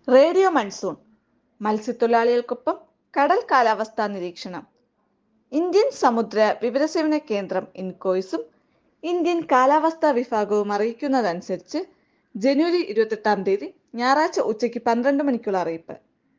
radio monsoon മത്സ്യത്തൊഴിലാളികൾക്കൊപ്പം കടൽ കാലാവസ്ഥാ നിരീക്ഷണം ഇന്ത്യൻ സമുദ്ര വിവരസേവന കേന്ദ്രം ഇൻകോയ്സും ഇന്ത്യൻ കാലാവസ്ഥാ വിഭാഗവും അറിയിക്കുന്നതനുസരിച്ച് ജനുവരി ഇരുപത്തെട്ടാം തീയതി ഞായറാഴ്ച ഉച്ചയ്ക്ക് പന്ത്രണ്ട് മണിക്കുള്ള അറിയിപ്പ്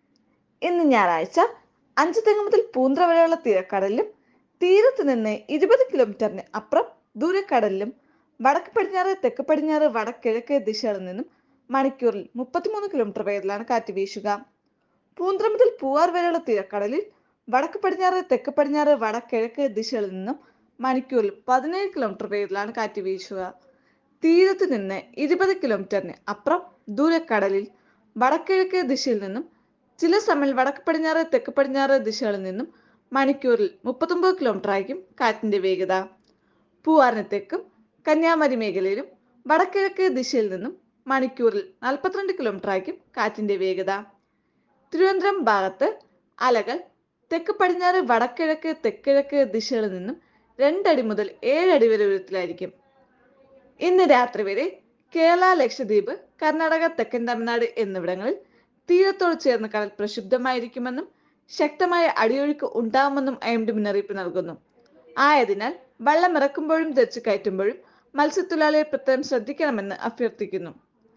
ഇന്ന് ഞായറാഴ്ച അഞ്ച് തെങ്ങ് മുതൽ പൂന്ത്ര വരെയുള്ള തീരക്കടലിലും തീരത്ത് നിന്ന് ഇരുപത് കിലോമീറ്ററിന് അപ്പുറം ദൂരക്കടലിലും വടക്ക് പടിഞ്ഞാറ് തെക്ക് പടിഞ്ഞാറ് വടക്കിഴക്ക് ദിശകളിൽ നിന്നും മണിക്കൂറിൽ മുപ്പത്തിമൂന്ന് കിലോമീറ്റർ വേഗത്തിലാണ് കാറ്റ് വീശുക പൂന്ത്ര മുതൽ പൂവാർ വരെയുള്ള തീരക്കടലിൽ വടക്ക് പടിഞ്ഞാറ് തെക്ക് പടിഞ്ഞാറ് വടക്കിഴക്ക് ദിശകളിൽ നിന്നും മണിക്കൂറിൽ പതിനേഴ് കിലോമീറ്റർ വേഗത്തിലാണ് കാറ്റ് വീശുക തീരത്ത് നിന്ന് ഇരുപത് കിലോമീറ്ററിന് അപ്പുറം ദൂരക്കടലിൽ വടക്കിഴക്ക് ദിശയിൽ നിന്നും ചില സമയം വടക്ക് പടിഞ്ഞാറ് തെക്ക് പടിഞ്ഞാറ് ദിശകളിൽ നിന്നും മണിക്കൂറിൽ മുപ്പത്തൊമ്പത് കിലോമീറ്റർ ആയിരിക്കും കാറ്റിന്റെ വേഗത പൂവാറിന് തെക്കും കന്യാകുമാരി മേഖലയിലും വടക്കിഴക്ക് ദിശയിൽ നിന്നും മണിക്കൂറിൽ നാൽപ്പത്തിരണ്ട് കിലോമീറ്റർ ആയിരിക്കും കാറ്റിന്റെ വേഗത തിരുവനന്തപുരം ഭാഗത്ത് അലകൾ തെക്ക് പടിഞ്ഞാറ് വടക്കിഴക്ക് തെക്കിഴക്ക് ദിശകളിൽ നിന്നും രണ്ടടി മുതൽ ഏഴടി വരെ ഉയരത്തിലായിരിക്കും ഇന്ന് രാത്രി വരെ കേരള ലക്ഷദ്വീപ് കർണാടക തെക്കൻ തമിഴ്നാട് എന്നിവിടങ്ങളിൽ തീരത്തോട് ചേർന്ന് കടൽ പ്രക്ഷുബ്ധമായിരിക്കുമെന്നും ശക്തമായ അടിയൊഴുക്ക് ഉണ്ടാകുമെന്നും ഐ എം ഡി മുന്നറിയിപ്പ് നൽകുന്നു ആയതിനാൽ വള്ളം ഇറക്കുമ്പോഴും തെച്ചു കയറ്റുമ്പോഴും മത്സ്യത്തൊഴിലാളികൾ പ്രത്യേകം ശ്രദ്ധിക്കണമെന്ന് അഭ്യർത്ഥിക്കുന്നു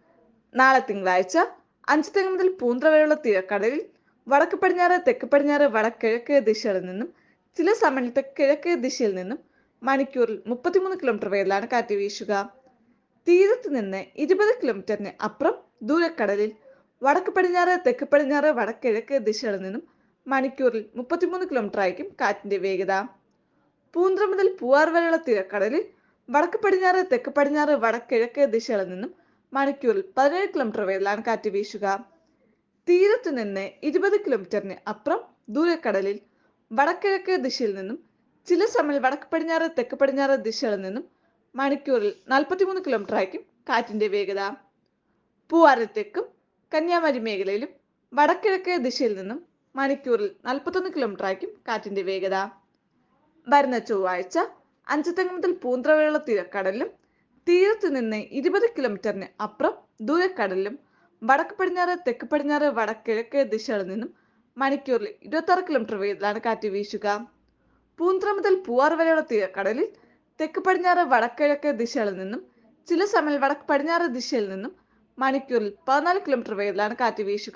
നാളെ തിങ്കളാഴ്ച അഞ്ച് തെങ്ങ് മുതൽ പൂന്ത്ര വരെയുള്ള തീരക്കടലിൽ വടക്ക് പടിഞ്ഞാറ് തെക്ക് പടിഞ്ഞാറ് വടക്കിഴക്ക് ദിശകളിൽ നിന്നും ചില സമയത്ത് കിഴക്ക് ദിശയിൽ നിന്നും മണിക്കൂറിൽ മുപ്പത്തിമൂന്ന് കിലോമീറ്റർ വേഗത്തിലാണ് കാറ്റ് വീശുക തീരത്ത് നിന്ന് ഇരുപത് കിലോമീറ്ററിന് അപ്പുറം ദൂരക്കടലിൽ വടക്ക് പടിഞ്ഞാറ് തെക്ക് പടിഞ്ഞാറ് വടക്കിഴക്ക് ദിശകളിൽ നിന്നും മണിക്കൂറിൽ മുപ്പത്തിമൂന്ന് കിലോമീറ്റർ ആയിരിക്കും കാറ്റിന്റെ വേഗത പൂന്ത്ര മുതൽ പൂവാർ വരെയുള്ള തീരക്കടലിൽ വടക്ക് പടിഞ്ഞാറ് തെക്ക് പടിഞ്ഞാറ് വടക്കിഴക്ക് ദിശകളിൽ നിന്നും മണിക്കൂറിൽ പതിനേഴ് കിലോമീറ്റർ വേഗത്തിലാണ് കാറ്റ് വീശുക തീരത്ത് നിന്ന് ഇരുപത് കിലോമീറ്ററിന് അപ്പുറം ദൂരക്കടലിൽ വടക്കിഴക്ക് ദിശയിൽ നിന്നും ചില സമയം വടക്ക് പടിഞ്ഞാറ് തെക്ക് പടിഞ്ഞാറ് ദിശകളിൽ നിന്നും മണിക്കൂറിൽ നാൽപ്പത്തിമൂന്ന് കിലോമീറ്റർ ആയിരിക്കും കാറ്റിന്റെ വേഗത പൂവാറിന് തെക്കും കന്യാകുമാരി മേഖലയിലും വടക്കിഴക്ക് ദിശയിൽ നിന്നും മണിക്കൂറിൽ നാൽപ്പത്തൊന്ന് കിലോമീറ്റർ ആയിരിക്കും കാറ്റിന്റെ വേഗത വരുന്ന ചൊവ്വാഴ്ച അഞ്ചുതെങ്ങ് മുതൽ പൂന്ത്ര വരെയുള്ള തീരക്കടലിലും തീരത്ത് നിന്ന് ഇരുപത് കിലോമീറ്ററിന് അപ്പുറം ദൂരക്കടലിലും വടക്ക് പടിഞ്ഞാറ് തെക്ക് പടിഞ്ഞാറ് വടക്കിഴക്ക് ദിശകളിൽ നിന്നും മണിക്കൂറിൽ ഇരുപത്തി ആറ് കിലോമീറ്റർ വേഗത്തിലാണ് കാറ്റ് വീശുക പൂന്ത്ര മുതൽ പൂവാർ വരെയുള്ള തീരക്കടലിൽ തെക്ക് പടിഞ്ഞാറ് വടക്കിഴക്ക് ദിശകളിൽ നിന്നും ചില സമയം വടക്ക് പടിഞ്ഞാറ് ദിശയിൽ നിന്നും മണിക്കൂറിൽ പതിനാല് കിലോമീറ്റർ വേഗത്തിലാണ് കാറ്റ് വീശുക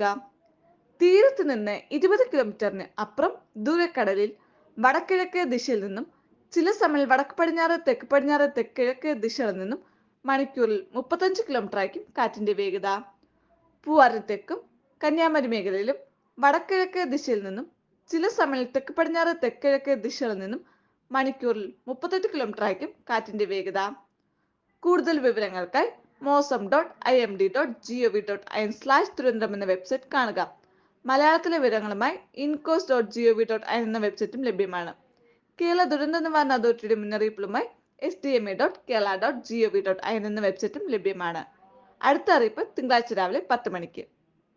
തീരത്ത് നിന്ന് ഇരുപത് കിലോമീറ്ററിന് അപ്പുറം ദൂരക്കടലിൽ വടക്കിഴക്ക് ദിശയിൽ നിന്നും ചില സമയം വടക്ക് പടിഞ്ഞാറ് തെക്ക് പടിഞ്ഞാറ് തെക്കിഴക്ക് ദിശകളിൽ നിന്നും മണിക്കൂറിൽ മുപ്പത്തഞ്ച് കിലോമീറ്റർ ആയിരിക്കും കാറ്റിന്റെ വേഗത പൂവാറിന് തെക്കും കന്യാകുമാരി മേഖലയിലും വടക്കിഴക്ക് ദിശയിൽ നിന്നും ചില സമയം തെക്ക് പടിഞ്ഞാറ് തെക്കിഴക്ക് ദിശകളിൽ നിന്നും മണിക്കൂറിൽ മുപ്പത്തെട്ട് കിലോമീറ്റർ ആയിരിക്കും കാറ്റിന്റെ വേഗത കൂടുതൽ വിവരങ്ങൾക്കായി Mausam dot I M D dot G O V dot I N slash Thiruvananthapuram എന്ന വെബ്സൈറ്റ് കാണുക മലയാളത്തിലെ വിവരങ്ങളുമായി INCOIS dot G O V dot I എന്ന വെബ്സൈറ്റും ലഭ്യമാണ് കേരള ദുരന്ത നിവാരണ അതോറിറ്റിയുടെ മുന്നറിയിപ്പുകളുമായി S D M A dot Kerala dot G O V dot I N എന്ന വെബ്സൈറ്റും ലഭ്യമാണ് അടുത്ത അറിയിപ്പ് തിങ്കളാഴ്ച രാവിലെ പത്ത് മണിക്ക്